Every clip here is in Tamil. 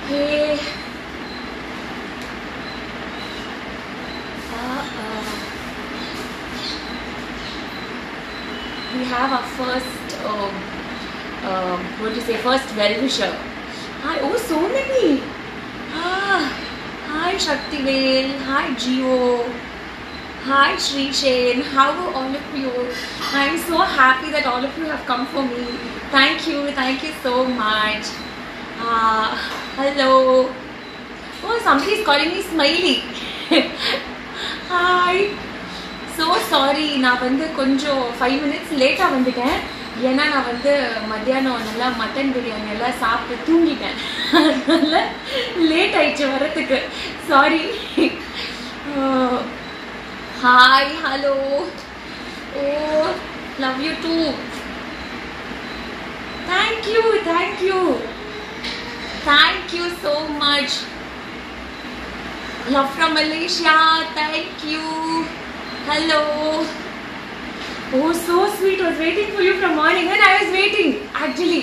Hey. Uh, uh, we have our first, um, um, what do you say, first well-wisher. Hi, oh, so many. Ah, hi, Shaktivel. Hi, Gio. Hi, Sri Shane. How are all of you? I'm so happy that all of you have come for me. Thank you. Thank you so much. Uh, hello. Oh, somebody's calling me Smiley. Hi. So sorry நான் வந்து கொஞ்சம் ஃபைவ் மினிட்ஸ் லேட்டாக வந்துட்டேன் ஏன்னா நான் வந்து மத்தியானம் நல்லா மட்டன் பிரியாணி எல்லாம் சாப்பிட்டு தூங்கிட்டேன் அதனால லேட் ஆயிடுச்சு வரத்துக்கு sorry hi hello oh love you too thank you thank you thank you so much Love from Malaysia. Thank you. Hello. Oh, so sweet. I was waiting for you from morning and I was waiting actually.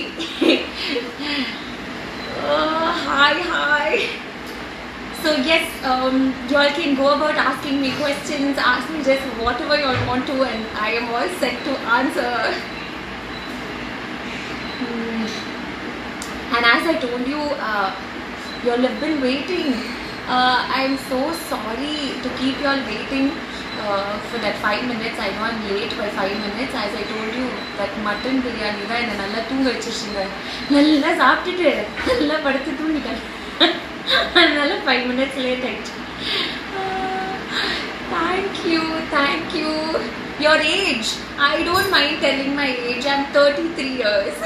uh, hi, hi. So yes, um, you all can go about asking me questions, ask me just whatever you all want to, and I am all set to answer. Hmm. And as I told you, uh, you all have been waiting. Uh, I'm so sorry to keep you all waiting uh, for that five minutes. I know I'm late by five minutes. As I told you, that mutton biryani தான் என்னை நல்லா தூங்க வச்சிருச்சுங்க நல்லா சாப்பிட்டுட்டு நல்லா படுத்து தூங்கிட்டேன் அதனால ஃபைவ் மினிட்ஸ் லேட் ஆயிடுச்சு thank you thank you your age I don't mind telling my age I'm thirty three years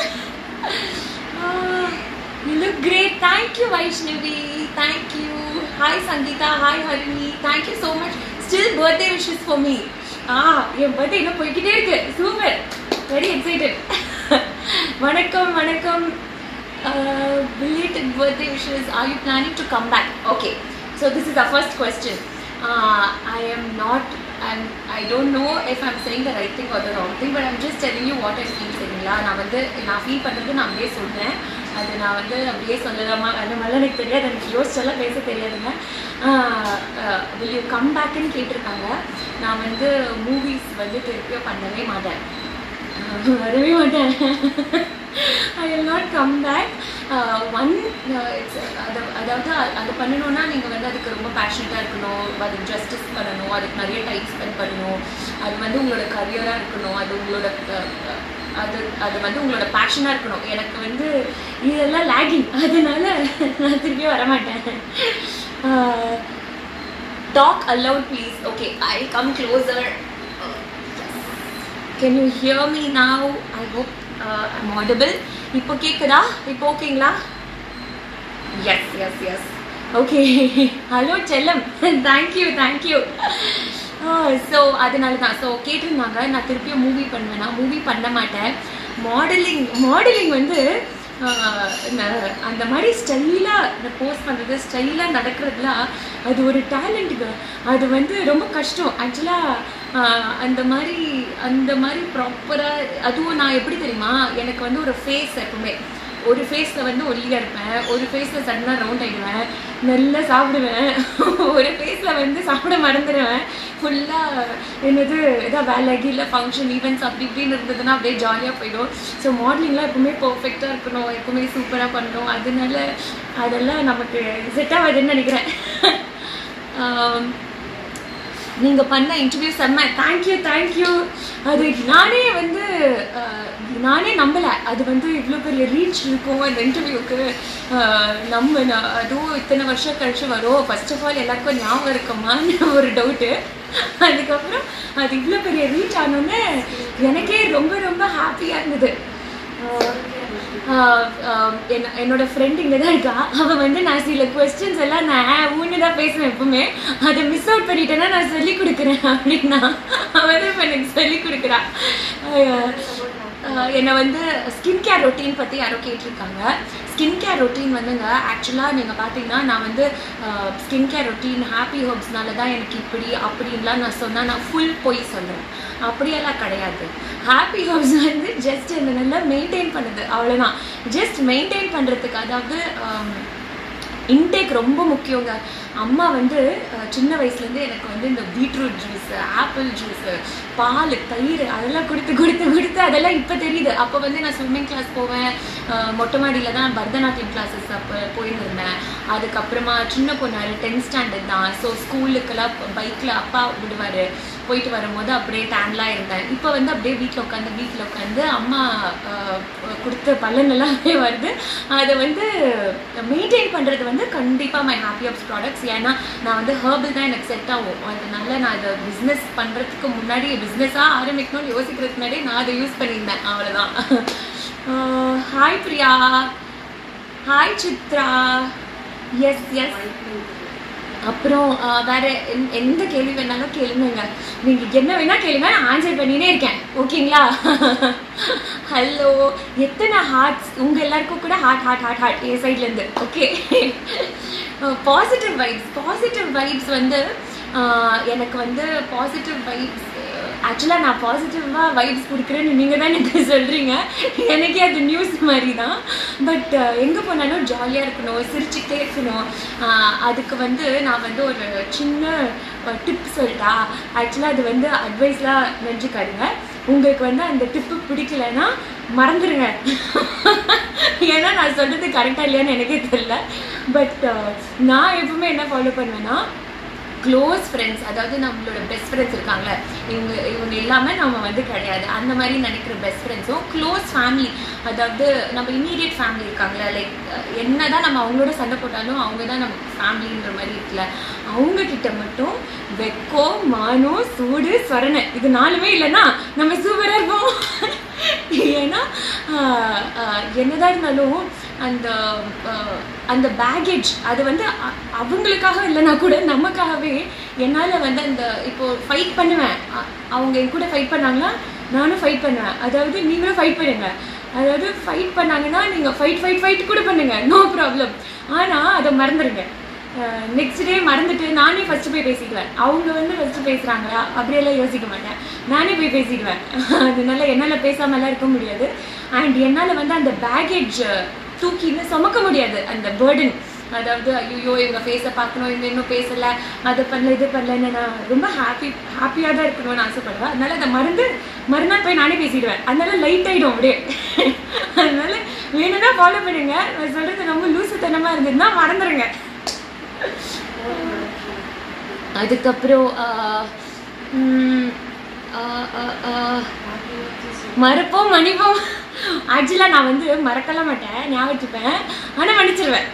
You look great. Thank you, Vaishnavi. Thank you. Hi, Sangeeta. Hi, Harini. Thank you so much. Still birthday wishes for me. Ah, என் பர்த்டே இன்னும் போய்கிட்டே இருக்கு சூப்பர் வெரி எக்ஸைட்டட் வணக்கம் வணக்கம் belated birthday wishes are you planning to come back okay so this is our first question uh, i am not I'm, I don't know if I'm saying the right thing or the wrong thing but I'm just telling you what I feel சரிங்களா நான் வந்து நான் ஃபீல் பண்ணுறது நான் அப்படியே சொல்கிறேன் அது நான் வந்து அப்படியே சொல்லலாமா அந்த மாதிரிலாம் எனக்கு தெரியாது எனக்கு யோசிச்செல்லாம் பேச தெரியாதுங்க வில் யூ கம் பேக்குன்னு கேட்டிருக்காங்க நான் வந்து மூவிஸ் வந்து திருப்பியும் பண்ணவே மாட்டேன் ஆஹ் வரவே மாட்டேன் I will not come back one it's அதை அதாவது அ- அது பண்ணணும்னா நீங்கள் வந்து அதுக்கு ரொம்ப பேஷனட்டாக இருக்கணும் அதுக்கு ஜஸ்டிஸ் பண்ணணும் அதுக்கு நிறைய டைம் ஸ்பெண்ட் பண்ணணும் அது வந்து உங்களோட கரியராக இருக்கணும் அது உங்களோட அஹ், அஹ், அது அது வந்து உங்களோட பேஷனாக இருக்கணும் எனக்கு வந்து இதெல்லாம் லேகிங் அதனால நான் திருப்பி வரமாட்டேன் talk aloud please okay I come closer can you hear me now I hope I'm audible இப்போ கேட்குதா இப்போ ஓகேங்களா yes yes yes okay hello செல்லம் தேங்க்யூ தேங்க்யூ ஸோ அதனால தான் ஸோ கேட்டிருந்தாங்க நான் திருப்பியும் மூவி பண்ணுவேன்னா மூவி பண்ண மாட்டேன் மாடலிங் மாடலிங் வந்து ஆஹ், ந- அந்த மாதிரி ஸ்டைலாக போஸ்ட் பண்ணுறது ஸ்டைலாக நடக்கிறதுலாம் அது ஒரு டேலண்ட்டுங்க அது வந்து ரொம்ப கஷ்டம் ஆக்சுவலாக அந்த மாதிரி அந்த மாதிரி ப்ராப்பராக அதுவும் நான் எப்படி தெரியுமா எனக்கு வந்து ஒரு ஃபேஸ் எப்பவுமே ஒரு ஃபேஸில் வந்து ஒல்லியாக இருப்பேன் ஒரு ஃபேஸில் சடனாக ரவுண்ட் ஆகிடுவேன் நல்லா சாப்பிடுவேன் ஒரு ஃபேஸில் வந்து சாப்பிட மறந்துடுவேன் ஃபுல்லாக என்னது ஏதாவது வேலை கீழே ஃபங்க்ஷன் ஈவெண்ட்ஸ் அப்படி இப்படின்னு இருந்ததுன்னா அப்படியே ஜாலியாக போயிடும் ஸோ மாடலிங்லாம் எப்பவுமே பர்ஃபெக்டாக இருக்கணும் எப்பவுமே சூப்பராக பண்ணணும் அதனால அதெல்லாம் நமக்கு செட் ஆகாதுன்னு நினைக்கிறேன் ஆம், நீங்க பண்ண இன்டர்வியூ செம்ம தேங்க்யூ தேங்க்யூ அது நானே வந்து அஹ், நானே நம்பல அது வந்து இவ்வளோ பெரிய ரீச் இருக்கும் அந்த இன்டர்வியூக்கு நம்ம ந- அதுவும் இத்தனை வருஷம் கழிச்சு வரும் ஃபர்ஸ்ட் ஆஃப் ஆல் எல்லாருக்கும் ஞாபகம் இருக்குமான்னு ஒரு டவுட்டு அதுக்கப்புறம் அது இவ்வளோ பெரிய ரீச் ஆனோடனே எனக்கே ரொம்ப ரொம்ப ஹாப்பியாக இருந்தது அஹ், ஆஹ் ஆஹ் என்ன என்னோட ஃப்ரெண்ட் இங்கே தான் இருக்கா அவள் வந்து நான் சில கொஸ்டின்ஸ் எல்லாம் நான் ஊன்னு தான் பேசுவேன் எப்பவுமே அதை மிஸ் அவுட் பண்ணிட்டேன்னா நான் சொல்லி கொடுக்குறேன் அப்படின்னா அவள் தான் இப்போ எனக்கு சொல்லி கொடுக்குறா ஆஹ் ஆஹ் என்னை வந்து ஸ்கின் கேர் ரொட்டீன் பற்றி யாரோ கேட்டிருக்காங்க ஸ்கின் கேர் ரொட்டீன் வந்துங்க ஆக்சுவலாக நீங்கள் பார்த்தீங்கன்னா நான் வந்து ஸ்கின் கேர் ரொட்டீன் ஹாப்பி ஹோப்ஸ்னால தான் எனக்கு இப்படி அப்படின்லாம் நான் சொன்னால் நான் ஃபுல் பொய் சொல்கிறேன் அப்படியெல்லாம் கிடையாது ஹாப்பி ஹவுஸ் வந்து ஜஸ்ட் என்ன நல்லா மெயின்டைன் பண்ணுது அவ்வளோதான் ஜஸ்ட் மெயின்டைன் பண்ணுறதுக்கு அதாவது ஆம், இன்டேக் ரொம்ப முக்கியங்க அம்மா வந்து அஹ், சின்ன வயசுலேருந்து எனக்கு வந்து இந்த பீட்ரூட் ஜூஸ் ஆப்பிள் ஜூஸ் பால் தயிர் அதெல்லாம் கொடுத்து கொடுத்து கொடுத்து அதெல்லாம் இப்போ தெரியுது அப்போ வந்து நான் ஸ்விம்மிங் கிளாஸ் போவேன் அஹ், மொட்டை மாடியில் தான் பரதநாட்டியம் கிளாஸஸ் அப்போ போயிருந்திருந்தேன் அதுக்கப்புறமா சின்ன பொண்ணு டென்த் ஸ்டாண்டர்ட் தான் ஸோ ஸ்கூலுக்கெல்லாம் பைக்கில் அப்பா விடுவார் போயிட்டு வரும்போது அப்படியே டேன்லாம் இருந்தேன் இப்போ வந்து அப்படியே வீட்டில் உட்காந்து வீட்டில் உட்காந்து அம்மா அஹ், கொடுத்த பலன் எல்லாமே வருது அதை வந்து மெயின்டைன் பண்ணுறது வந்து கண்டிப்பாக மை ஹாப்பி அப்ஸ் ப்ராடக்ட்ஸ் ஏன்னா நான் வந்து ஹேர்பிள் தான் எனக்கு செட் ஆகும் அதனால நான் இதை பிஸ்னஸ் பண்ணுறதுக்கு முன்னாடி பிஸ்னஸாக ஆரம்பிக்கணும்னு யோசிக்கிறதுக்கு முன்னாடி நான் அதை யூஸ் பண்ணியிருந்தேன் அவ்வளோதான் hi Priya hi Chitra yes yes அப்புறம் ஆஹ், வேற எந்த- எந்த கேள்வி வேணாலும் கேளுங்க நீங்க என்ன வேணா கேளுங்க நான் ஆன்சர் பண்ணினே இருக்கேன் ஓகேங்களா ஹலோ எத்தனை ஹார்ட்ஸ் உங்க எல்லாருக்கும் கூட ஹார்ட் ஹார்ட் ஹார்ட் ஹார்ட் என் சைட்ல இருந்து okay positive vibes positive vibes வந்து ஆஹ், எனக்கு வந்து பாசிட்டிவ் வைப்ஸ் ஆக்சுவலாக நான் பாசிட்டிவாக வைப்ஸ் கொடுக்குறேன்னு நீங்கள் தான் எனக்கு சொல்கிறீங்க எனக்கே அது நியூஸ் மாதிரி தான் பட் எங்கே போனாலும் ஜாலியாக இருக்கணும் சிரிச்சுக்கிட்டே இருக்கணும் ஆஹ் அதுக்கு வந்து நான் வந்து ஒரு சின்ன டிப் சொல்லிட்டா ஆக்சுவலாக அது வந்து அட்வைஸ்லாம் நினச்சிக்காதுங்க உங்களுக்கு வந்து அந்த டிப்பு பிடிக்கலன்னா மறந்துடுங்க ஏன்னா நான் சொல்கிறது கரெக்டாக இல்லையான்னு எனக்கே தெரியல பட் நான் எப்பவுமே என்ன ஃபாலோ பண்ணுவேன்னா க்ளோஸ் ஃப்ரெண்ட்ஸ் அதாவது நம்மளோட பெஸ்ட் ஃப்ரெண்ட்ஸ் இருக்காங்களே இவங்க இவங்க எல்லாமே நம்ம வந்து கிடையாது அந்த மாதிரி நினைக்கிற பெஸ்ட் ஃப்ரெண்ட்ஸும் க்ளோஸ் ஃபேமிலி அதாவது நம்ம இம்மீடியட் ஃபேமிலி இருக்காங்களே லைக் என்னதான் நம்ம அவங்களோட சண்டை போட்டாலும் அவங்க தான் நம்ம ஃபேமிலின்ற மாதிரி இருக்குல்ல அவங்க கிட்ட மட்டும் வெக்கம் மானம் சூடு சொரணை இது நாலுமே இல்லைன்னா நம்ம சூப்பராக இருப்போம் ஏன்னா ஆஹ், ஆஹ், என்னதான் இருந்தாலும் அந்த ஆஹ், அந்த பேகேஜ் அது வந்து அ- அவங்களுக்காக இல்லைனா கூட நமக்காகவே என்னால் வந்து அந்த இப்போ ஃபைட் பண்ணுவேன் அ- அவங்க என் கூட ஃபைட் பண்ணாங்கன்னா நானும் ஃபைட் பண்ணுவேன் அதாவது நீங்களும் ஃபைட் பண்ணுங்க அதாவது ஃபைட் பண்ணாங்கன்னா நீங்கள் ஃபைட் ஃபைட் ஃபைட் கூட பண்ணுங்க நோ ப்ராப்ளம் ஆனால் அதை மறந்துடுங்க நெக்ஸ்ட் டே மறந்துட்டு நானே ஃபஸ்ட்டு போய் பேசிக்குவேன் அவங்க வந்து ஃபஸ்ட்டு பேசுகிறாங்களா அப்படியெல்லாம் யோசிக்க மாட்டேன் நானே போய் பேசிடுவேன் அதனால என்னால் பேசாமலாம் இருக்க முடியாது அண்ட் என்னால் வந்து அந்த பேகேஜ் தூக்கின்னு சுமக்க முடியாது அந்த பேர்டன் அதாவது ஐயோ இவங்க ஃபேஸை பார்க்கணும் இவங்க இன்னும் பேசலை அதை பண்ணல இது பண்ணலன்னு நான் ரொம்ப ஹாப்பி ஹாப்பியாக தான் இருக்கணும்னு ஆசைப்படுவேன் அதனால அதை மறந்து மறுநாள் போய் நானே பேசிடுவேன் அதனால லைட் ஆகிடும் அப்படியே அதனால வேணும்னா ஃபாலோ பண்ணுங்க நான் சொல்கிறது ரொம்ப லூசுத்தனமாக இருந்ததுன்னா மறந்துடுங்க அதுக்கப்புறம் ஆஹ், உம், ஆஹ், ஆஹ், ஆஹ், மறப்போம் மன்னிப்போம் ஆக்சுவலாக நான் வந்து மறக்கலாம் மாட்டேன் ஞாபகம் வச்சுப்பேன் ஆனால் மன்னிச்சிருவேன்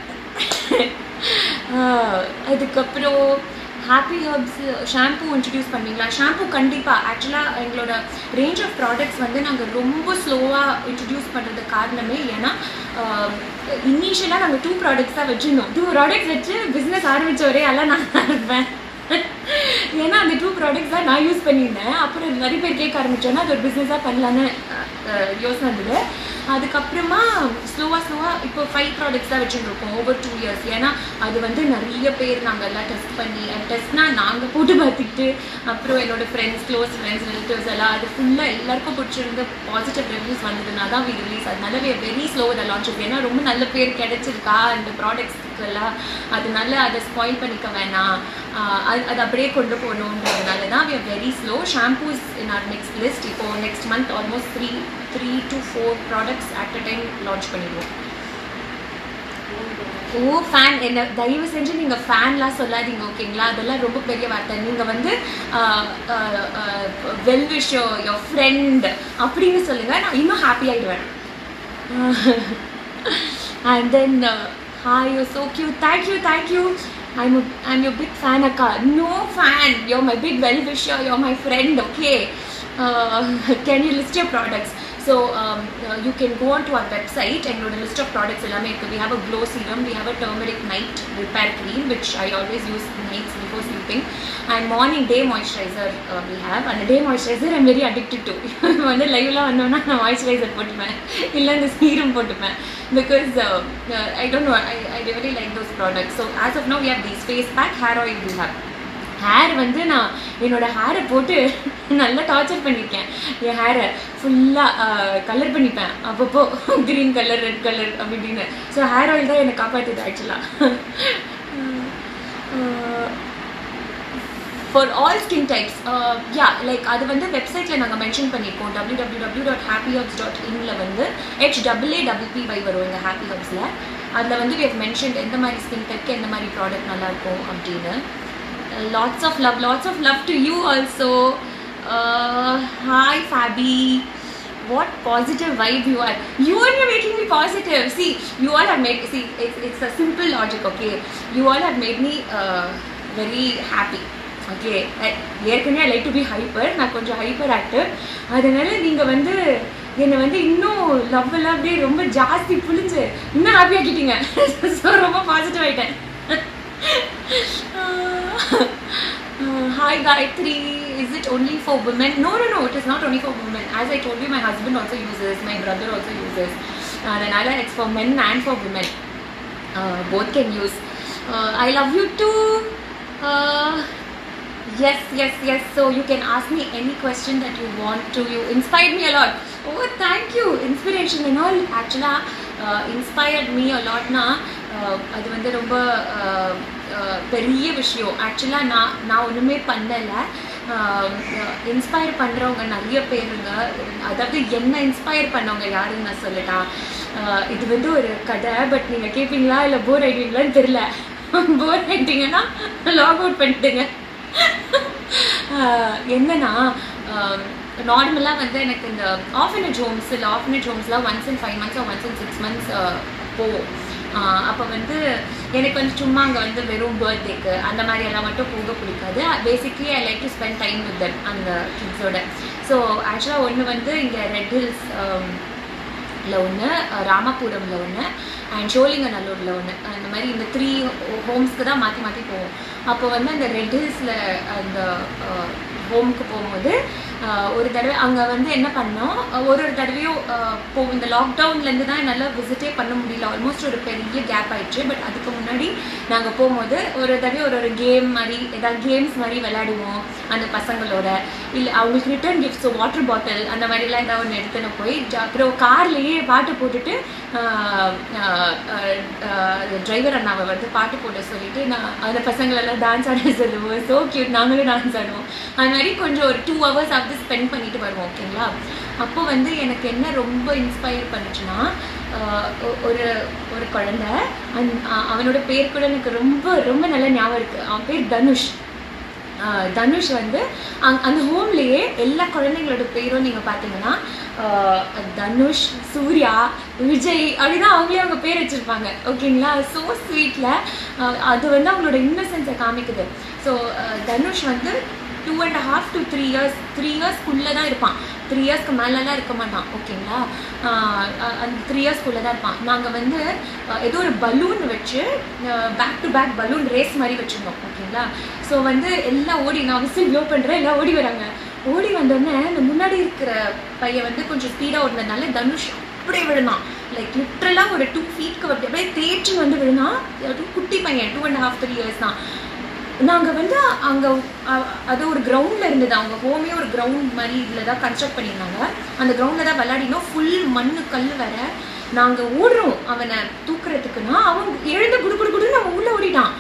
ஆஹ், அதுக்கப்புறம் ஹாப்பி ஹர்ப்ஸ் ஷாம்பு இன்ட்ரடியூஸ் பண்ணுவீங்களா ஷாம்பு கண்டிப்பாக ஆக்சுவலாக எங்களோட ரேஞ்ச் ஆஃப் ப்ராடக்ட்ஸ் வந்து நாங்கள் ரொம்ப ஸ்லோவாக இன்ட்ரடியூஸ் பண்ணுறது காரணமே ஏன்னா இனிஷியலாக நாங்கள் டூ ப்ராடக்ட்ஸ் தான் வச்சுருந்தோம் டூ ப்ராடக்ட்ஸ் வச்சு பிஸ்னஸ் ஆரம்பித்த ஒரே எல்லாம் நான் தான் இருப்பேன் ஏன்னா அந்த டூ ப்ராடக்ட்ஸ் தான் நான் யூஸ் பண்ணியிருந்தேன் அப்புறம் நிறைய பேர் கேட்க ஆரம்பிச்சோன்னா அது ஒரு பிஸ்னஸாக பண்ணலான்னு அஹ், யோசனை இருந்தது அதுக்கப்புறமா ஸ்லோவாக ஸ்லோவாக இப்போ ஃபைவ் ப்ராடக்ட்ஸ் தான் வச்சுருக்கோம் ஓவர் டூ இயர்ஸ் ஏன்னா அது வந்து நிறைய பேர் நாங்கள் எல்லாம் டெஸ்ட் பண்ணி டெஸ்ட்னா நாங்கள் போட்டு பார்த்துக்கிட்டு அப்புறம் என்னோட ஃப்ரெண்ட்ஸ் க்ளோஸ் ஃப்ரெண்ட்ஸ் ரிலேட்டிவ்ஸ் எல்லாம் அது ஃபுல்லாக எல்லாருக்கும் பிடிச்சிருந்து பாசிட்டிவ் ரிவ்யூஸ் வந்ததுனா தான் வி ரிலீஸ் அதனால we very slow the launch ஏன்னா ரொம்ப நல்ல பேர் கிடைச்சிருக்கா இந்த ப்ராடக்ட்ஸ்க்கெல்லாம் அதனால அதை ஸ்பாயில் பண்ணிக்க வேணாம் ஆஹ் அது அது அப்படியே கொண்டு போகணுன்றதுனால தான் we are very slow shampoos in our next list இப்போ next month almost three three to four products at a time launch பண்ணிடுவோம் ஓ ஃபேன் என்ன தயவு செஞ்சு நீங்கள் ஃபேன்லாம் சொல்லாதீங்க ஓகேங்களா அதெல்லாம் ரொம்ப பெரிய வார்த்தை நீங்கள் வந்து வெல் விஷ் யோர் ஃப்ரெண்ட் அப்படின்னு சொல்லுங்கள் நான் இன்னும் ஹாப்பி ஆகிடுவேன் and then uh, hi you're so cute thank you thank you i'm a, i'm your big fan akka no fan you're my big well wisher you're my friend okay uh, can you list your products so um, uh, you can go on to our website and load a list of products எல்லாமே இருக்கு we have a glow serum we have a turmeric night repair cream which i always use nights before sleeping and morning day moisturizer uh, we have and day moisturizer i'm very addicted to வந்து லைவ்லாம் வந்தோம்னா நான் மாய்ஸ்சரைசர் போட்டுப்பேன் இல்லை இந்த சீரம் போட்டுப்பேன் because uh, uh, I don't know I, I really like those products so as of now we have these face pack hair oil we have hair வந்து நான் என்னோட ஹேரை போட்டு நல்லா டார்ச்சர் பண்ணியிருக்கேன் என் ஹேரை ஃபுல்லாக கலர் பண்ணிப்பேன் அப்பப்போ க்ரீன் கலர் ரெட் கலர் அப்படி இப்படின்னு ஸோ ஹேர் ஆயில் தான் என்னை காப்பாற்றுது ஆக்சுவலாக for all skin types yeah like அது வந்து வெப்சைட்டில் நாங்கள் மென்ஷன் பண்ணியிருக்கோம் W W W dot happy herbs dot இனில் வந்து H double A double P Y வரும் எங்கள் ஹாப்பி ஹப்ஸில் அதில் வந்து வி ஹவ் மென்ஷன் எந்த மாதிரி ஸ்கின் டைப்க்கு எந்த மாதிரி ப்ராடக்ட் நல்லாயிருக்கும் அப்படின்னு lots of love lots of love to you also hi ஃபேபி what positive vibe you are you are making me positive see you all have made see it's, it's a simple logic okay you all have made me uh, very happy okay ஏற்கனவே I like to be hyper நான் கொஞ்சம் ஹைப்பர் ஆக்டிவ் அதனால நீங்கள் வந்து என்னை வந்து இன்னும் லவ் எல்லாம் அப்படியே ரொம்ப ஜாஸ்தி புளிஞ்சு இன்னும் ஹாப்பி ஆக்கிட்டீங்க ஸோ ரொம்ப பாசிட்டிவ் ஆகிட்டேன் Hi Gayatri, is it only for women? No, no, no, it is not only for women. As I told you, my husband also uses, my brother also uses. Uh, Renala, it's for men and for women. Uh, both can use. Uh, I love you too. Uh, yes, yes, yes. So you can ask me any question that you want to. You inspired me a lot. Oh, thank you. Inspiration and all. Actually, uh, inspired me a lot. Na, uh, அது வந்து ரொம்ப uh, uh, பெரிய விஷயம் ஆக்சுவலாக நான் நான் ஒன்றுமே பண்ணலை இன்ஸ்பயர் பண்ணுறவங்க நிறைய பேருங்க அதாவது என்ன இன்ஸ்பயர் பண்ணவங்க யாருன்னு நான் சொல்லட்டா uh, இது வந்து ஒரு கதை பட் நீங்கள் கேட்பீங்களா இல்லை போர் ஆகிடுவீங்களான்னு தெரில போர் ஆகிட்டீங்கன்னா லாக் அவுட் பண்ணிட்டுங்க ஆஹ் என்னன்னா நார்மலாக வந்து எனக்கு இந்த ஆஃபனேஜ் ஹோம்ஸ் இல்லை ஆஃபனேஜ் ஹோம்ஸ்லாம் once in five months once in six months போவோம் அப்போ வந்து எனக்கு வந்து சும்மா அங்கே வந்து வெறும் பர்த்டேக்கு அந்த மாதிரி எல்லாம் மட்டும் போக பிடிக்காது basically I like to spend time with that அந்த கிட்ஸோட ஸோ ஆக்சுவலாக ஒன்று வந்து இங்கே ரெட் ஹில்ஸ் ல ஒன்று ராமபுரமில் ஒன்று அண்ட் சோழிங்கநல்லூரில் ஒன்று அந்த மாதிரி இந்த த்ரீ ஹோம்ஸ்க்கு தான் மாற்றி மாற்றி போவோம் அப்போ வந்து அந்த ரெட் ஹில்ஸில் அந்த ஹோமுக்கு போகும்போது ஆஹ், ஒரு தடவை அங்கே வந்து என்ன பண்ணோம் ஒரு ஒரு தடவையும் ஆஹ், போ இந்த லாக்டவுன்லேருந்து தான் என்னால் விசிட்டே பண்ண முடியல ஆல்மோஸ்ட் ஒரு பெரிய கேப் ஆயிடுச்சு பட் அதுக்கு முன்னாடி நாங்கள் போகும்போது ஒரு தடவை ஒரு ஒரு கேம் மாதிரி ஏதாவது கேம்ஸ் மாதிரி விளையாடுவோம் அந்த பசங்களோட இல்லை அவங்களுக்கு ரிட்டர்ன் கிஃப்ட்ஸ் வாட்டர் பாட்டில் அந்த மாதிரிலாம் ஏதாவது ஒன்று எடுத்துன்னு போய் ஜ- அப்புறம் கார்லேயே பாட்டு போட்டுட்டு டிரைவர் அண்ணாவை வந்து பாட்டு போட சொல்லிட்டு நான் அந்த பசங்களெல்லாம் டான்ஸ் ஆட சொல்லுவோம் ஸோ கியூட் நாங்களும் டான்ஸ் ஆடுவோம் அது மாதிரி கொஞ்சம் ஒரு டூ ஹவர்ஸ் ஆஃப் ஸ்பெண்ட் பண்ணிட்டு வருவோம் ஓகேங்களா அப்போ வந்து எனக்கு என்ன ரொம்ப இன்ஸ்பயர் பண்ணுச்சுன்னா ஆஹ் ஒ- ஒரு ஒரு குழந்தை அந் அ- அவனோட பேர் கூட எனக்கு ரொம்ப ரொம்ப நல்ல ஞாபகம் இருக்குது அவன் பேர் தனுஷ் ஆஹ் தனுஷ் வந்து அங் அந்த ஹோம்லேயே எல்லா குழந்தைங்களோட பேரும் நீங்கள் பார்த்தீங்கன்னா ஆஹ் தனுஷ் சூர்யா விஜய் அப்படிதான் அவங்களே அவங்க பேர் வச்சுருப்பாங்க ஓகேங்களா ஸோ ஸ்வீட்டில் அது வந்து அவங்களோட இன்னசென்ஸை காமிக்குது ஸோ தனுஷ் வந்து two and half to three years three இயர்ஸ்க்குள்ளே தான் இருப்பான் த்ரீ இயர்ஸ்க்கு மேலெலாம் இருக்க மாட்டான் ஓகேங்களா ஆஹ் அ- அந்த த்ரீ இயர்ஸ்க்குள்ளே தான் இருப்பான் நாங்கள் வந்து ஆஹ் ஏதோ ஒரு பலூன் வச்சு back to back balloon race மாதிரி வச்சுருந்தோம் ஓகேங்களா ஸோ வந்து எல்லாம் ஓடி நான் விசில் ப்ளோ பண்ணுறேன் எல்லாம் ஓடி வராங்க ஓடி வந்தோடனே இந்த முன்னாடி இருக்கிற பையன் வந்து கொஞ்சம் ஸ்பீடாக ஓடினதுனால தனுஷ் அப்படியே விழுந்தான் லைக் லிட்ரலாக ஒரு டூ ஃபீட்க்கு அப்படி அப்படியே தேய்ச்சி வந்து விழுந்தான் அது குட்டி பையன் two and half three years தான் நாங்கள் வந்து அங்கே அது ஒரு கிரவுண்டில் இருந்தது அவங்க ஹோமே ஒரு கிரவுண்ட் மாதிரி இதில் தான் கன்ஸ்ட்ரக்ட் பண்ணியிருந்தாங்க அந்த கிரவுண்டில் தான் விளையாடினோம் ஃபுல் மண்ணு கல் வேற நாங்கள் ஓடுறோம் அவனை தூக்குறதுக்குன்னா அவன் எழுந்து குடு குடு குடுன்னு அவன் உள்ளே ஓடிட்டான்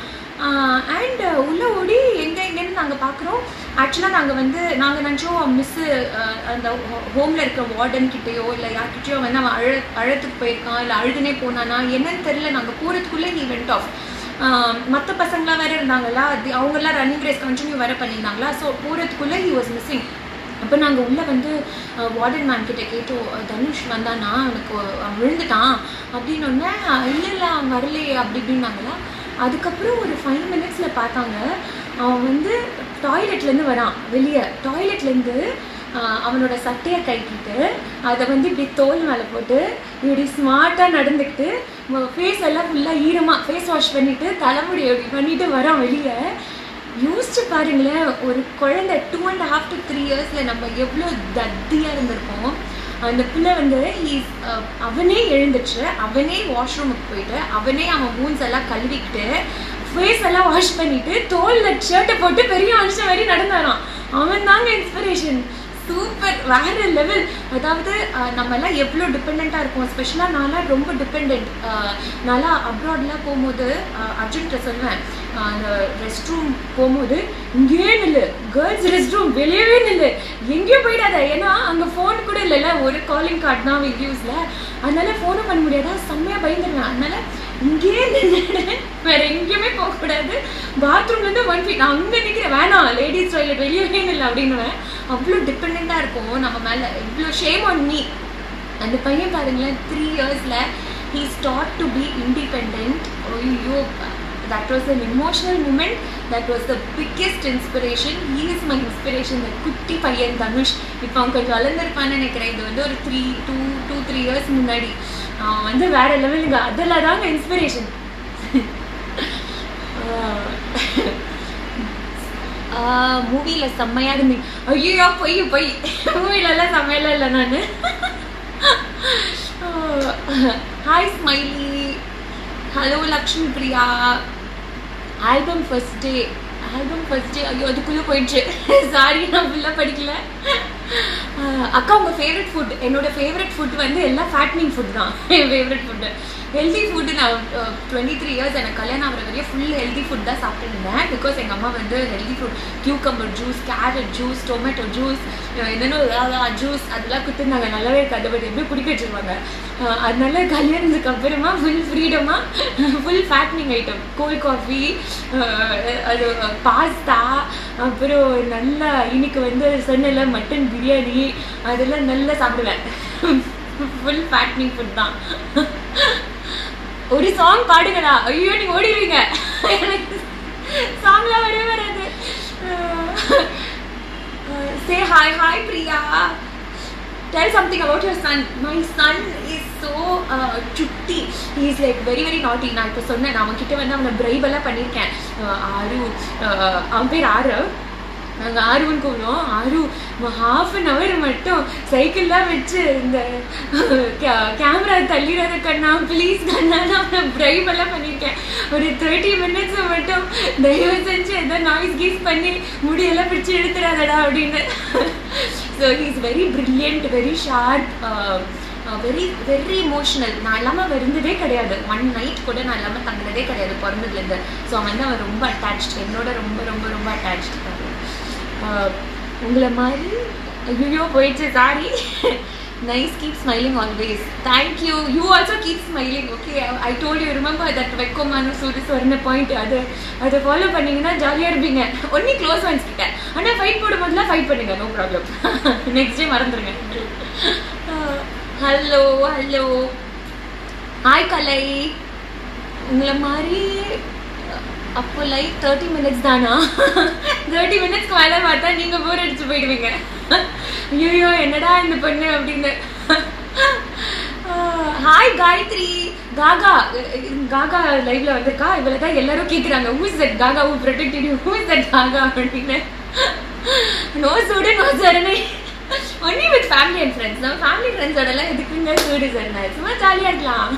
அண்ட் உள்ளே ஓடி எங்கே எங்கேன்னு நாங்கள் பார்க்குறோம் ஆக்சுவலாக நாங்கள் வந்து நாங்கள் நினச்சோம் மிஸ்ஸு அந்த ஹோமில் இருக்க வார்டன் கிட்டேயோ இல்லை யார்கிட்டயோ வந்து அவன் அழ அழத்துக்கு போயிருக்கான் இல்லை அழுதுனே போனானா என்னன்னு தெரில நாங்கள் போகிறதுக்குள்ளே நீ வெண்ட் ஆஃப் மற்ற பசங்களாம் வேற இருந்தாங்களா அது அவங்கெல்லாம் ரன்னிங் ரேஸ் கண்டினியூ வேற பண்ணியிருந்தாங்களா ஸோ போகிறதுக்குள்ளே ஹி வாஸ் மிஸ்ஸிங் அப்போ நாங்கள் உள்ளே வந்து வார்டன் மேம் கிட்ட கேட்டோம் அஹ் தனுஷ் வந்தானா அவனுக்கு அவன் விழுந்துட்டான் அப்படின்னு ஒன்னே இல்லை இல்லை அவன் வரலையே அப்படி இப்படின்னாங்களா அதுக்கப்புறம் ஒரு ஃபைவ் மினிட்ஸில் பார்த்தாங்க அவன் வந்து டாய்லெட்லேருந்து வரான் வெளியே டாய்லெட்லேருந்து அவனோட சட்டையை கட்டிட்டு அதை வந்து இப்படி தோல் மேலே போட்டு இப்படி ஸ்மார்ட்டாக நடந்துக்கிட்டு ஃபேஸ் எல்லாம் ஃபுல்லாக ஈரமாக ஃபேஸ் வாஷ் பண்ணிவிட்டு தலைமுடி இப்படி பண்ணிட்டு வரான் வெளியே யோசிச்சு பாருங்களேன் ஒரு குழந்தை two and half to three இயர்ஸில் நம்ம எவ்வளோ தத்தியாக இருந்திருப்போம் அந்த பிள்ளை வந்து he's, அஹ், அவனே எழுந்துச்சு அவனே வாஷ்ரூமுக்கு போயிட்டு அவனே அவன் மூன்ஸ் எல்லாம் கழுவிக்கிட்டு ஃபேஸ் எல்லாம் வாஷ் பண்ணிட்டு தோல்ல ஷர்ட்டை போட்டு பெரிய மனுஷன் மாதிரி நடந்தாராம் அவன் தாங்க இன்ஸ்பிரேஷன் சூப்பர் வேற லெவல் அதாவது அஹ், நம்ம எல்லாம் எவ்வளோ டிபெண்ட்டாக இருக்கும் ஸ்பெஷலாக நான்லாம் ரொம்ப டிபெண்ட் நான்லாம் அப்ராட்லாம் போகும்போது அஹ், அர்ஜுன்கிட்ட சொல்லுவேன் அஹ், அந்த ரெஸ்ட் ரூம் போகும்போது இங்கேயே நில்லு கேர்ள்ஸ் ரெஸ்ட் ரூம் வெளியவே நில்லு எங்கேயும் போயிடாத ஏன்னா அங்கே ஃபோன் கூட இல்லைல்ல ஒரு காலிங் கார்டு தான் யூஸில் அதனால ஃபோனும் பண்ண முடியாதா செம்மையாக பயந்துருவேன் அதனால இங்கேயே நின்று வேற எங்கேயுமே போகக்கூடாது பாத்ரூம்லேருந்து ஒன் ஃபீட் நான் அங்கே நிற்கிறேன் வேணாம் லேடிஸ் டாய்லெட் வெளியவே இல்லை அப்படின்னுவேன் அவ்வளோ டிபெண்ட்டாக இருக்கும் நம்ம மேலே இவ்வளோ ஷேம் ஆன் மீ அந்த பையன் பாருங்களேன் த்ரீ இயர்ஸில் he start to be independent ஐயோ that was an emotional moment that was the biggest inspiration he is my inspiration இந்த குட்டி பையன் தனுஷ் இப்போ அவன் கொஞ்சம் வளர்ந்துருப்பான்னு நினைக்கிறேன் இது வந்து ஒரு three two two three years முன்னாடி அவன் வந்து வேற லெவலுங்க அதில் தாங்க இன்ஸ்பிரேஷன் மூவியில் செம்மையாக இருந்தீங்க ஐயோ பொய் பொய் மூவிலலாம் செம்மையெல்லாம் இல்லை நான் hi smiley hello Lakshmi Priya album first day album first day ஐயோ அதுக்குள்ளே போயிடுச்சு சாரி நான் ஃபுல்லாக படிக்கல ஆஹ் அக்கா உங்கள் ஃபேவரட் ஃபுட் என்னோட ஃபேவரட் ஃபுட் வந்து எல்லாம் ஃபேட்னிங் ஃபுட் தான் என் ஃபேவரட் ஃபுட்டு ஹெல்தி ஃபுட்டு நான் டுவெண்ட்டி த்ரீ இயர்ஸ் எனக்கு கல்யாணம் ஆகிற வரையும் ஃபுல் ஹெல்தி ஃபுட் தான் சாப்பிட்டுருந்தேன் பிகாஸ் எங்கள் அம்மா வந்து healthy food cucumber juice carrot juice tomato juice என்னென்ன ஜூஸ் அதெல்லாம் கொடுத்துருந்தாங்க நல்லாவே இருக்காது பட் எப்படி குடிக்க வச்சுருவாங்க ஆஹ் அதனால கல்யாணத்துக்கு அப்புறமா ஃபுல் ஃப்ரீடமாக full fattening item cold coffee அது பாஸ்தா அப்புறம் நல்லா இன்னைக்கு வந்து சொன்னல மட்டன் பிரியாணி அதெல்லாம் நல்லா சாப்பிடுவேன் ஃபுல் ஃபேட்னிங் ஃபுட் தான் ஒரு சாங் பாடுங்களா ஐயோ நீங்க ஓடிடுவீங்க எனக்கு சாங்லாம் வரவே வராது say hi hi Priya tell something about your son my son is so uh, சுட்டி he is like very very naughty நான் இப்போ சொன்னேன் நான் அவன்கிட்ட வந்து அவனை பிரைப் எல்லாம் பண்ணியிருக்கேன் uh, ஆரு uh, அவன் பேர் ஆரு நாங்கள் ஆர்வன் கூப்பிடுவோம் ஆறு ஹாஃப் அன் ஹவர் மட்டும் சைக்கிள்லாம் வச்சு இந்த கேமரா தள்ளிடாத கண்ணா ப்ளீஸ் கண்ணா நான் பிரைப் எல்லாம் பண்ணியிருக்கேன் ஒரு தேர்ட்டி மினிட்ஸ் மட்டும் தயவு செஞ்சு எதோ நாய்ஸ் கீஸ் பண்ணி முடியெல்லாம் பிடிச்சி எடுத்துடாதடா அப்படின்னு so he is very brilliant very sharp very very emotional நான் இல்லாமல் இருந்ததே கிடையாது ஒன் நைட் கூட நான் இல்லாமல் தங்கினதே கிடையாது பிறந்ததுலேருந்து ஸோ அவன் வந்து அவன் ரொம்ப அட்டாச்ட் என்னோட ரொம்ப ரொம்ப ரொம்ப அட்டாச்ட் உங்களை மாதிரி ஐயோ போயிடுச்சு sorry nice keep smiling always thank you you also keep smiling okay I told you remember that வெக்கமான சூரிஸ் வரன பாயிண்ட் அது அதை ஃபாலோ பண்ணீங்கன்னா ஜாலியாக இருப்பீங்க ஒன்லி க்ளோஸ் ஃப்ரெண்ட்ஸ் கிட்ட ஆனால் ஃபைட் போடும்போதுலாம் ஃபைட் பண்ணுங்க நோ ப்ராப்ளம் நெக்ஸ்ட் டே மறந்துடுங்க ஹலோ ஹலோ ஹாய் கலை உங்களை மாதிரி அப்போ லைக் தேர்ட்டி மினிட்ஸ் தானா தேர்ட்டி மினிட்ஸ்க்கு மேலே பார்த்தா நீங்கள் போர் அடிச்சு போயிடுவீங்க ஐயோ என்னடா இந்த பொண்ணு அப்படின்னு ஹாய் காயத்ரி காகா காகா லைவ்ல வந்திருக்கா இவளை தான் எல்லாரும் கேட்குறாங்க ஹூ இஸ் தட் காகா who protected you who is that காகா அப்படின்னு நோ சூடு நோ சரணை only with family and friends நம்ம ஃபேமிலி ஃப்ரெண்ட்ஸோடலாம் எதுக்குங்க சூடு சரணை சும்மா ஜாலியாக இருக்கலாம்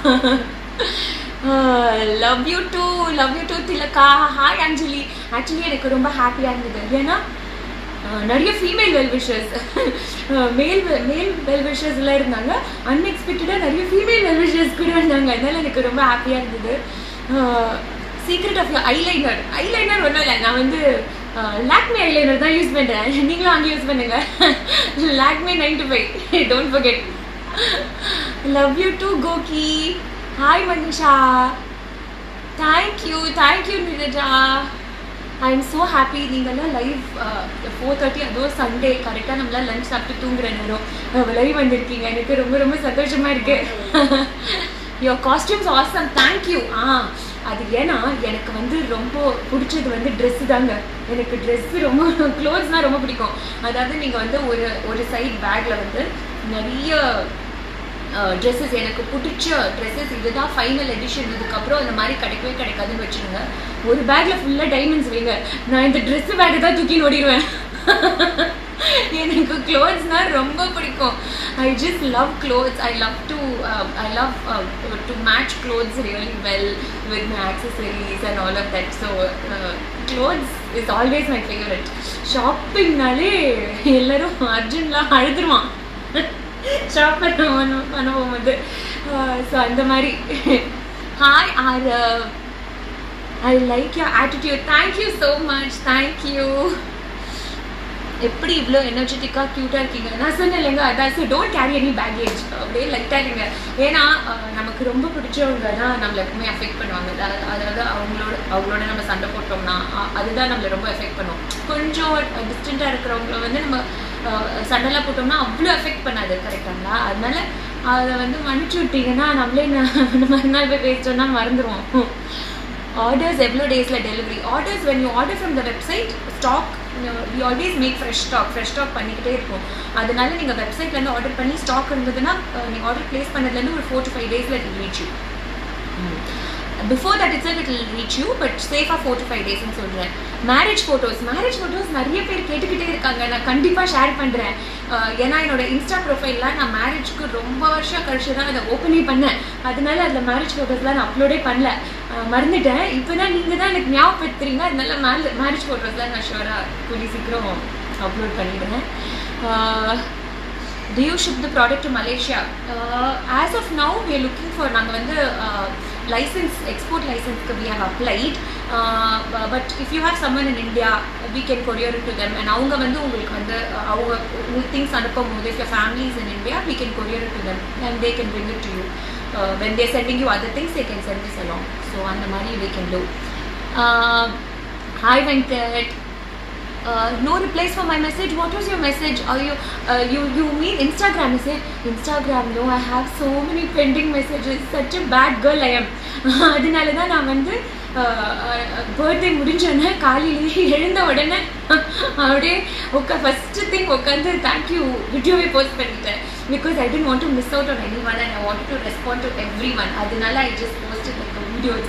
love you too love you too திலக்கா ஹாய் அஞ்சலி ஆக்சுவலி எனக்கு ரொம்ப ஹாப்பியாக இருந்தது ஏன்னா நிறைய ஃபீமேல் வெல்விஷர்ஸ் மேல் மேல் வெல்விஷர்ஸ்லாம் இருந்தாங்க அன்எக்ஸ்பெக்டடாக நிறைய ஃபீமேல் வெல்விஷர்ஸ் கூட இருந்தாங்க அதனால எனக்கு ரொம்ப ஹாப்பியாக இருந்தது சீக்ரெட் ஆஃப் ஐலைனர் ஐலைனர் ஒன்றும் இல்லை நான் வந்து லாக்மே ஐலைனர் தான் யூஸ் பண்ணுறேன் நீங்களும் அங்கே யூஸ் பண்ணுங்க Lakme ninety five don't forget love you too கோகி hi Manisha thank you thank you Niraja I am so happy நீங்கள்லாம் லைவ் ஃபோர் தேர்ட்டி அதுவும் சண்டே கரெக்டாக நம்மளாம் லஞ்ச் சாப்பிட்டு தூங்குற நேரம் லைவ் வந்திருக்கீங்க எனக்கு ரொம்ப ரொம்ப சந்தோஷமாக இருக்கு யோர் காஸ்டியூம்ஸ் ஆசம் தேங்க்யூ ஆ அது ஏன்னா எனக்கு வந்து ரொம்ப பிடிச்சது வந்து ட்ரெஸ்ஸு தாங்க எனக்கு ட்ரெஸ்ஸு ரொம்ப க்ளோத்ஸ்னால் ரொம்ப பிடிக்கும் அதாவது நீங்கள் வந்து ஒரு ஒரு சைட் பேக்கில் வந்து நிறைய ட்ரெஸ்ஸஸ் எனக்கு பிடிச்ச ட்ரெஸ்ஸஸ் இதுதான் ஃபைனல் எடிஷன் இதுக்கப்புறம் அந்த மாதிரி கிடைக்கவே கிடைக்காதுன்னு வச்சுருங்க ஒரு பேக்கில் ஃபுல்லாக டைமண்ட்ஸ் வைங்க நான் இந்த ட்ரெஸ் பேக்கை தான் தூக்கி ஓடிடுவேன் எனக்கு க்ளோத்ஸ்னா ரொம்ப பிடிக்கும் I just love clothes I love to I love to match clothes really well with my accessories and all of that so clothes is always my favourite ஷாப்பிங்னாலே எல்லாரும் அர்ஜுன்லாம் அழுதுருவான் ஷாப் பண்ண பண்ண- பண்ண போகும்போது ஸோ அந்த மாதிரி hi R I like your attitude thank you so much thank you எப்படி இவ்வளோ எனர்ஜெட்டிக்காக க்யூட்டாக இருக்கீங்க நான் சொன்னேன் இல்லைங்க அதான் so don't carry any baggage அப்படியே லைட்டாக இருங்க ஏன்னா அஹ், நமக்கு ரொம்ப பிடிச்சவங்க தான் நம்மளை எப்பவுமே அஃபெக்ட் பண்ணுவாங்க அதாவது அதாவது அவங்களோட அவங்களோட நம்ம சண்டை போட்டோம்னா அ- அதுதான் நம்மளை ரொம்ப எஃபெக்ட் பண்ணும் கொஞ்சம் டிஸ்டண்ட்டாக இருக்கிறவங்கள வந்து நம்ம அஹ், சண்டைலாம் போட்டோம்னா அவ்வளோ எஃபெக்ட் பண்ணாது கரெக்டாங்களா அதனால அதை வந்து மன்னிச்சு விட்டீங்கன்னா நம்மளே நான் மறுநாள் போய் பேசிட்டோம்னா மறந்துடுவோம் ஆர்டர்ஸ் எவ்வளோ டேஸில் delivery orders when you order from the website stock we always make fresh stock fresh stock பண்ணிக்கிட்டே இருக்கும் அதனால நீங்கள் வெப்சைட்லேருந்து ஆர்டர் பண்ணி ஸ்டாக் இருந்ததுன்னா நீங்கள் ஆர்டர் ப்ளேஸ் பண்ணதுலேருந்து ஒரு ஃபோர் டு ஃபைவ் டேஸில் it reach you before that it's it will reach you but சேஃபாக ஃபோர் டு ஃபைவ் டேஸ்னு சொல்கிறேன் மேரேஜ் ஃபோட்டோஸ் மேரேஜ் ஃபோட்டோஸ் நிறைய பேர் கேட்டுக்கிட்டே இருக்காங்க நான் கண்டிப்பாக ஷேர் பண்ணுறேன் ஏன்னா என்னோட இன்ஸ்டா ப்ரொஃபைல்லாம் நான் மேரேஜ்க்கு ரொம்ப வருஷம் கழிச்சு தான் அதை ஓப்பனே பண்ணேன் அதனால அதில் மேரேஜ் ஃபோட்டோஸ்லாம் நான் அப்லோடே பண்ணல அஹ் மறந்துட்டேன் இப்போ தான் நீங்கள் தான் எனக்கு ஞாபகப்படுத்துறீங்க அதனால மேலே மேரேஜ் ஃபோட்டோஸ்லாம் நான் ஷுவராக கூடிய சீக்கிரம் அப்லோட் பண்ணிடுறேன் do you ship the product to Malaysia? Uh, as of now, we are looking for நாங்கள் வந்து uh, license, export license we have applied. Uh, but if you have someone in India, we can courier it to them. And அவங்க வந்து உங்களுக்கு வந்து uh, அவங்க திங்ஸ் அனுப்பும் போது if your family is in India, we can courier it to them and they can bring it to you. Uh, when they're sending you other things, they can send this along. So அந்த மாதிரி we can do. Uh, hi Venkat. uh, no replies for my message. What was your message? Are you uh, you you mean Instagram? Is it Instagram? No, I have so many pending messages. Such a bad girl I am. அதனால தான் நான் வந்து பர்த்டே முடிஞ்சோடனே காலையிலேயே எழுந்த உடனே அப்படியே உட்கா ஃபஸ்ட்டு திங் உட்காந்து தேங்க்யூ வீடியோவே போஸ்ட் பண்ணிட்டேன் because I didn't want to miss out on any one and I want to respond to every one அதனால I just post like videos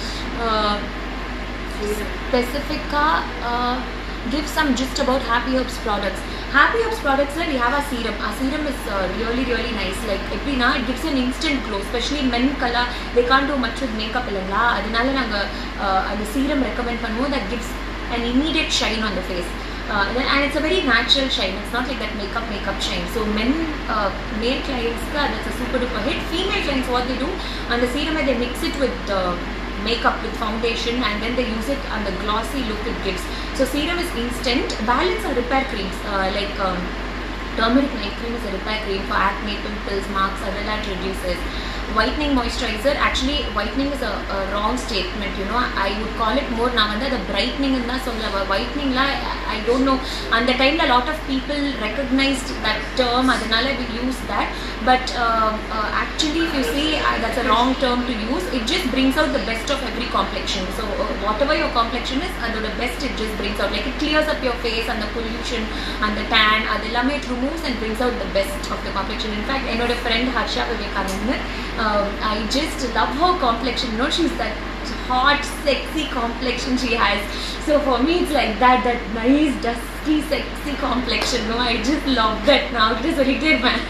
specifica give some gist about happy herbs products happy herbs products we have a serum our serum is uh, really really nice like எப்படின்னா it gives an instant glow especially men color they can't do much with makeup இல்லைங்களா அதனால நாங்கள் அந்த serum recommend பண்ணுவோம் that gives an immediate shine on the face uh, then- and it's a very natural shine it's not like that makeup makeup shine so men uh, male clients that's a super duper hit female clients what they do on the serum they mix it with uh, makeup with foundation and then they use it on the glossy look it gives. So serum is instant. Balance are repair creams uh, like um, turmeric night cream is a repair cream for acne, pimples, marks, adrenaline reduces. Whitening moisturizer actually whitening is a, a wrong statement you know I would call it more நான் வந்து அதை brightening தான் சொல்ல whiteningலாம் I don't know அந்த டைமில் lot of people recognized that term அதனால we use that but uh, uh, actually if you see uh, that's a wrong term to use it just brings out the best of every complexion so uh, whatever your complexion is அதோட best it just brings out like it clears up your face and the pollution and the tan அது எல்லாமே it removes and brings out the best of the complexion in fact என்னோட friend Harsha Vivekanand um, I just love her complexion you know she's that hot sexy complexion she has so for me it's like that that nice dusky sexy complexion no I just love that now just சொல்லிட்டே இருப்பேன்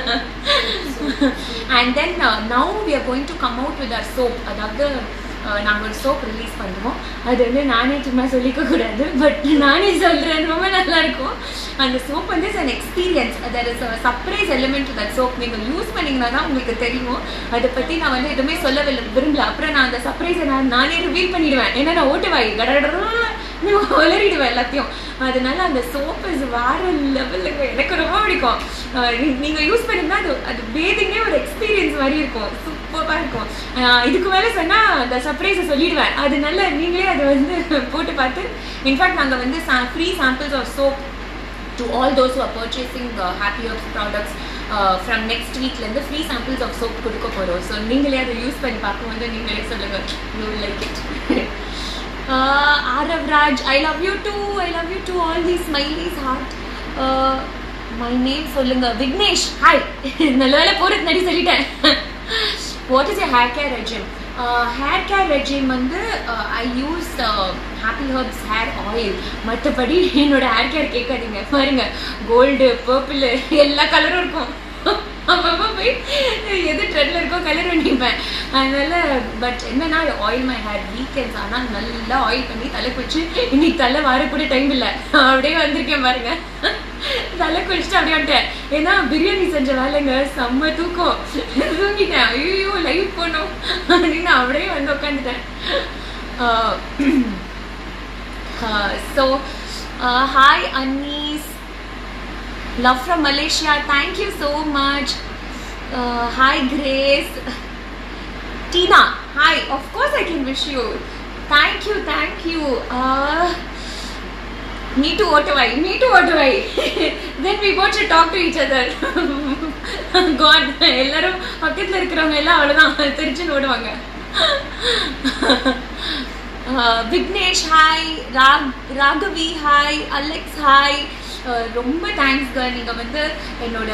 and then uh, now we are going to come out with our soap அதாவது நாங்கள் ஒரு சோப் ரிலீஸ் பண்ணுறோம் அது வந்து நானே சும்மா சொல்லிக்க கூடாது பட் நானே சொல்கிறேன் ரொம்ப நல்லா இருக்கும் அந்த சோப் வந்து is an experience that is surprise element that soap நீங்கள் யூஸ் பண்ணிங்கன்னா தான் உங்களுக்கு தெரியும் அதை பற்றி நான் வந்து எதுவுமே சொல்ல விரும்ப- விரும்பல அப்புறம் நான் அந்த சர்ப்ரைஸை நான் நானே ரிவீல் பண்ணிடுவேன் ஏன்னா நான் ஓட்டுவாய் கடகடா வளரிடுவேன் எல்லாத்தையும் அதனால அந்த சோப் இஸ் வேற லெவலுக்கு எனக்கு ரொம்ப பிடிக்கும் அஹ் நீ- நீங்க யூஸ் பண்ணிங்கன்னா அது அது பேதிங்கே ஒரு எக்ஸ்பீரியன்ஸ் மாதிரி இருக்கும் சூப்பராக இருக்கும் அஹ் இதுக்கு மேலே சொன்னா அந்த சர்ப்ரைஸை சொல்லிடுவேன் அதனால நீங்களே அதை வந்து போட்டு பார்த்து இன்ஃபேக்ட் நாங்கள் வந்து free samples of soap to all those who are purchasing uh, Happy Herbs products uh, from next weekலேருந்து ஃப்ரீ சாம்பிள்ஸ் ஆஃப் சோப் கொடுக்க போகிறோம் ஸோ நீங்களே அதை யூஸ் பண்ணி பார்க்கும்போது நீங்களே சொல்லுங்கள் you will like it Aarav Raj I love you too I love you too all the smileys heart my name சொல்லுங்க விக்னேஷ் ஹாய் நல்ல வேலை போகிறது நடி சொல்லிட்டேன் what is your hair care regime hair care regime வந்து I use happy herbs hair oil மற்றபடி என்னோட ஹேர் கேர் கேட்காதீங்க பாருங்க கோல்டு பர்பிள் எல்லா கலரும் இருக்கும் அப்பப்போ போய் எது ட்ரெண்டில் இருக்கோ கலர் பண்ணிப்பேன் அதனால பட் என்னன்னா ஆயில் மை ஹேர் வீக்கெண்ட்ஸ் ஆனால் நல்லா ஆயில் பண்ணி தலை குளிச்சு இன்னைக்கு தலை வாரக்கூட டைம் இல்லை அப்படியே வந்திருக்கேன் பாருங்க தலை குளிச்சுட்டு அப்படியே வந்துட்டேன் ஏன்னா பிரியாணி செஞ்ச வேலைங்க செம்ம தூக்கம் தூங்கிட்டேன் ஐயோ லைவ் போனோம் அப்படின்னு அப்படியே வந்து உட்காந்துட்டேன் ஸோ ஹாய் அன்னீஸ் Love from Malaysia. Thank you so much. Uh, hi, Grace. Tina. Hi. Of course, I can wish you. Thank you. Thank you. Uh, me too, Ottawai. Me too, Ottawai. then we both should talk to each other. God. எல்லாரும் பக்கத்தில் இருக்கிறவங்க எல்லாம் அவ்வளோதான் தெரிச்சுன்னு ஓடுவாங்க விக்னேஷ் ஹாய் ராக் ராகவி ஹாய் அலெக்ஸ் ஹாய் ரொம்ப தேங்க்ஸ்ங்க நீங்கள் வந்து என்னோட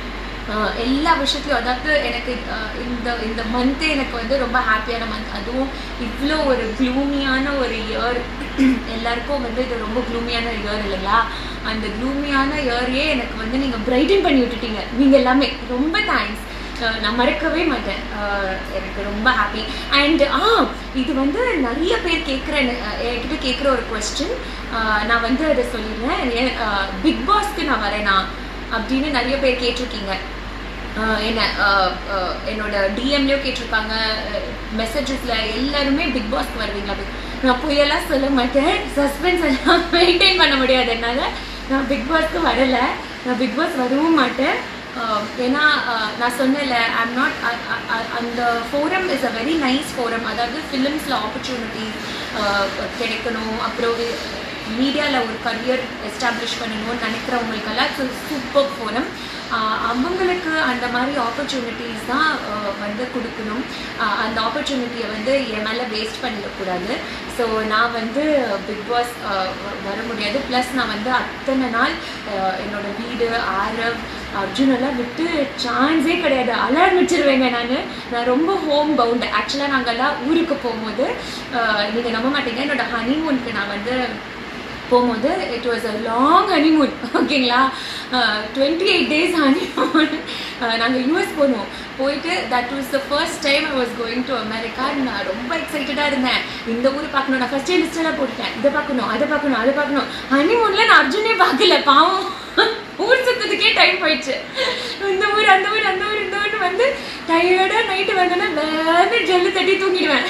எல்லா விஷயத்துலையும் அதாவது எனக்கு இந்த இந்த மந்த்தே எனக்கு வந்து ரொம்ப ஹாப்பியான மந்த் அதுவும் இவ்வளோ ஒரு க்ளூமியான ஒரு இயர் எல்லாருக்கும் வந்து இது ரொம்ப க்ளூமியான இயர் இல்லைங்களா அந்த க்ளூமியான இயரையே எனக்கு வந்து நீங்கள் பிரைட்டன் பண்ணி விட்டுட்டீங்க நீங்கள் எல்லாமே ரொம்ப தேங்க்ஸ் நான் மறக்கவே மாட்டேன் எனக்கு ரொம்ப ஹாப்பி அண்ட் ஆ இது வந்து நிறைய பேர் கேட்குற என்கிட்ட கேட்குற ஒரு கொஸ்டின் நான் வந்து அதை சொல்லிடுறேன் பிக் பாஸ்க்கு நான் வரேனா அப்படின்னு நிறைய பேர் கேட்டிருக்கீங்க என்ன என்னோட டிஎம்லேயும் கேட்டிருக்காங்க மெசேஜஸில் எல்லாருமே பிக் பாஸ்க்கு வருவீங்களா நான் பொய்யெல்லாம் சொல்ல மாட்டேன் சஸ்பென்ஸ் எல்லாம் மெயின்டைன் பண்ண முடியாது என்னால் நான் பிக் பாஸ்க்கு வரலை நான் பிக் பாஸ் வரவும் மாட்டேன் ஏன்னா நான் சொன்னேன்ல ஐம் நாட் அந்த forum is a very nice forum அதாவது ஃபிலிம்ஸில் ஆப்பர்ச்சுனிட்டிஸ் கிடைக்கணும் அப்புறம் மீடியாவில் ஒரு கரியர் எஸ்டாப்ளிஷ் பண்ணணும்னு நினைக்கிறவங்களுக்கெல்லாம் சூப்பர் ஃபோரம் அவங்களுக்கு அந்த மாதிரி ஆப்பர்ச்சுனிட்டிஸ் தான் வந்து கொடுக்கணும் அந்த ஆப்பர்ச்சுனிட்டியை வந்து என் மேலே வேஸ்ட் பண்ணிடக்கூடாது ஸோ நான் வந்து பிக் பாஸ் வர முடியாது ப்ளஸ் நான் வந்து அத்தனை நாள் என்னோட வீடு ஆரவ் அர்ஜுனெல்லாம் விட்டு சான்ஸே கிடையாது அலாரம் வச்சிருவேங்க நான் நான் ரொம்ப ஹோம் பவுண்ட் ஆக்சுவலாக நாங்கள்லாம் ஊருக்கு போகும்போது நீங்கள் நம்ப மாட்டீங்க என்னோட ஹனிமூனுக்கு நான் வந்து போகும்போது it was a long honeymoon ஓகேங்களா டுவெண்ட்டி எயிட் டேஸ் ஹனிமூன் நாங்கள் யூஎஸ் போனோம் போயிட்டு that was the first time I was going to America நான் ரொம்ப எக்ஸைட்டடாக இருந்தேன் இந்த ஊர் பார்க்கணும் நான் ஃபஸ்ட்டே லிஸ்டெல்லாம் போட்டுட்டேன் இதை பார்க்கணும் அதை பார்க்கணும் அதை பார்க்கணும் ஹனிமூனில் நான் அர்ஜுனே பார்க்கல பாவம் ஊர் சுத்தத்துக்கே டைம் போயிடுச்சு இந்த ஊர் அந்த ஊர் அந்த ஊர் இந்த ஊர் வந்து டயர்டாக நைட்டு வந்தோன்னா வேறு ஜல்லு தட்டி தூங்கிடுவேன்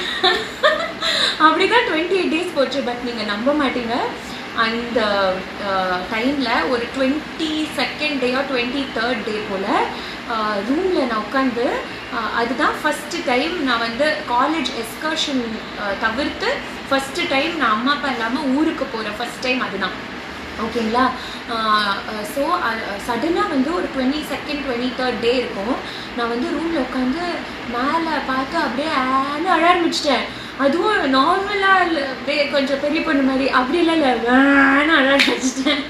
அப்படிதான் டுவெண்ட்டி எயிட் டேஸ் போச்சு பட் நீங்கள் நம்ப மாட்டீங்க அந்த டைமில் ஒரு டுவெண்ட்டி செகண்ட் டேயோ டுவெண்ட்டி தேர்ட் டே போல் ரூமில் நான் உட்காந்து அதுதான் ஃபஸ்ட்டு டைம் நான் வந்து காலேஜ் எஸ்கர்ஷன் தவிர்த்து ஃபஸ்ட்டு டைம் நான் அம்மா அப்பா இல்லாமல் ஊருக்கு போகிறேன் ஃபஸ்ட் டைம் அதுதான் ஓகேங்களா ஸோ சடனாக வந்து ஒரு twenty second twenty third day இருக்கும் நான் வந்து ரூமில் உட்காந்து மேலே பார்த்து அப்படியே ஆன்னு அழ ஆரம்பிச்சிட்டேன் அதுவும் நார்மலாக அப்படியே கொஞ்சம் பெரிய பொண்ணு மாதிரி அப்படியெல்லாம் இல்லை வேணும் அழ ஆரம்பிச்சிட்டேன்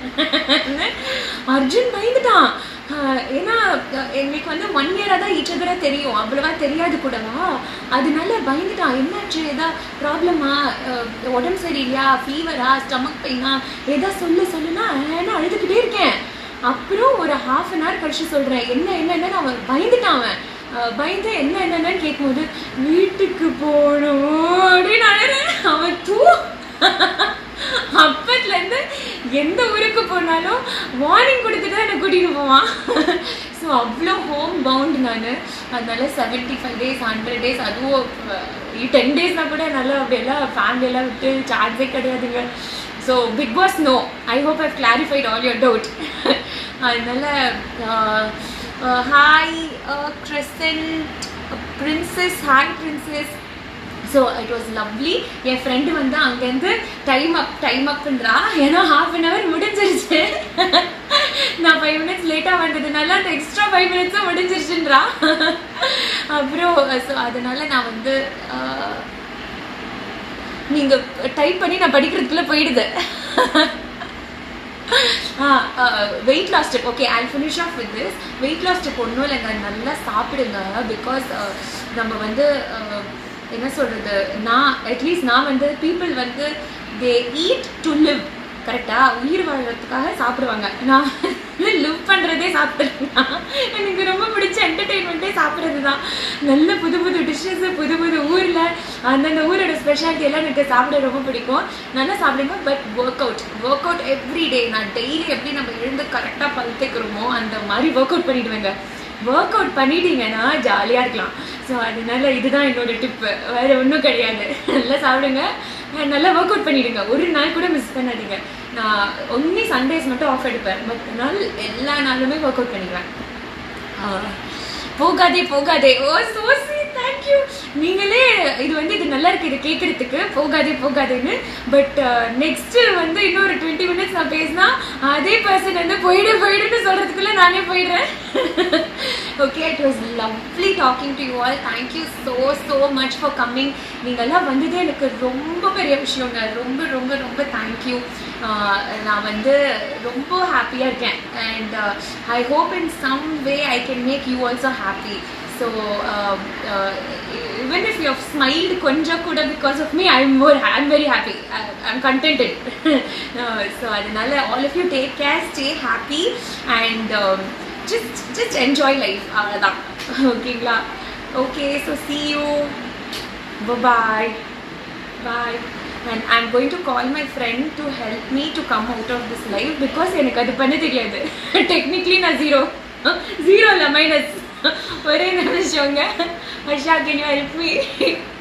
அர்ஜுன் பயந்துட்டான் ஏன்னா எங்களுக்கு வந்து ஒன் இயராக தான் ஈச் அதராக தெரியும் அவ்வளோவா தெரியாது கூடவா அதனால பயந்துட்டான் என்னாச்சு ஏதா ப்ராப்ளமா உடம்பு சரியில்லையா ஃபீவரா ஸ்டமக் பெயினா ஏதா சொல்லு சொல்லுனா நான் அழுதுகிட்டே இருக்கேன் அப்புறம் ஒரு ஹாஃப் அன் ஹவர் கழிச்சு சொல்கிறேன் என்ன என்னன்னு அவன் பயந்துட்டான் அவன் பயந்து என்ன என்னன்னு கேட்கும்போது வீட்டுக்கு போகணும் அப்படின்னு அழுறேன் அவன் தூ அப்பத்துலேருந்து எந்த ஊருக்கு போனாலும் வார்னிங் கொடுத்துட்டு தான் என்னை கூட்டிகிட்டு போவான் ஸோ அவ்வளோ ஹோம் பவுண்ட் நான் அதனால seventy five days hundred days அதுவும் டென் டேஸ்னால் கூட நல்லா அப்படியெல்லாம் ஃபேமிலியெல்லாம் விட்டு சார்ஜே கிடையாதுங்க so big boss no I hope I clarified all your doubt அதனால ஹாய் கிறிஸ்டன்ட் princess hi princess so it was lovely என் ஃப்ரெண்டு வந்து அங்கேருந்து டைம் அப் டைம் அப்ன்றா ஏன்னா ஹாஃப் அன் ஹவர் முடிஞ்சிருச்சு நான் ஃபைவ் மினிட்ஸ் லேட்டாக வந்ததுனால அந்த எக்ஸ்ட்ரா ஃபைவ் மினிட்ஸும் முடிஞ்சிருச்சுன்றா அப்புறம் ஸோ அதனால நான் வந்து நீங்கள் டைப் பண்ணி நான் படிக்கிறதுக்குள்ளே போயிடுது weight loss step okay I finish off with this weight loss step ஒன்றும் இல்லைங்க நல்லா சாப்பிடுங்க பிகாஸ் நம்ம வந்து என்ன சொல்கிறது நான் அட்லீஸ்ட் நான் வந்து பீப்புள் வந்து தே ஈட் டு லிவ் கரெக்டாக உயிர் வாழ்கிறதுக்காக சாப்பிடுவாங்க நான் லிவ் பண்ணுறதே சாப்பிட்றேன் எனக்கு ரொம்ப பிடிச்ச என்டர்டெயின்மெண்ட்டே சாப்பிட்றது தான் நல்ல புது புது டிஷ்ஷஸ் புது புது ஊரில் அந்தந்த ஊரோட ஸ்பெஷாலிட்டி எல்லாம் எனக்கு சாப்பிட ரொம்ப பிடிக்கும் நல்லா சாப்பிடுங்க but work out work out every day நான் டெய்லி எப்படி நம்ம எழுந்து கரெக்டாக பழுத்துக்கிறோமோ அந்த மாதிரி ஒர்க் அவுட் பண்ணிடுவேங்க ஒர்க் அவுட் பண்ணிட்டீங்கன்னா ஜாலியாக இருக்கலாம் ஸோ அதனால இதுதான் என்னோட டிப்பு வேறு ஒன்றும் கிடையாது நல்லா சாப்பிடுங்க நல்லா ஒர்க் அவுட் பண்ணிடுங்க ஒரு நாள் கூட மிஸ் பண்ணாதீங்க நான் ஒன்லி சண்டேஸ் மட்டும் ஆஃப் எடுப்பேன் பட் நாள் எல்லா நாளுமே ஒர்க் அவுட் பண்ணிடுவேன் போகாதே போகாதே ஓ சோ ஸ்வீட் தேங்க்யூ நீங்களே இது வந்து இது நல்லா இருக்கு இது கேட்கறதுக்கு போகாதே போகாதேன்னு பட் நெக்ஸ்ட் வந்து இன்னொரு டுவெண்ட்டி மினிட்ஸ் நான் பேசினா அதே பர்சன் வந்து போயிடு போயிடுன்னு சொல்றதுக்குள்ள நானே போயிடுறேன் okay it was lovely talking to you all thank you so so much for coming நீங்கள்லாம் வந்ததே எனக்கு ரொம்ப பெரிய விஷயங்க ரொம்ப ரொம்ப ரொம்ப தேங்க்யூ நான் வந்து ரொம்ப ஹாப்பியாக இருக்கேன் and I hope in some way I can make you also happy so even if you smiled கொஞ்சம் கூட because of me I am more I am very happy I am contented so அதனால all of you take care stay happy and just just enjoy life அவ்வளோதான் ஓகேங்களா okay so see you bye bye and I'm going to call my friend to help me to come out of this live because எனக்கு அது பண்ண தெரியாது டெக்னிக்கலி நான் ஜீரோ ஜீரோ இல்லை மைனஸ் ஒரே நிமிஷங்க Harsha can you help me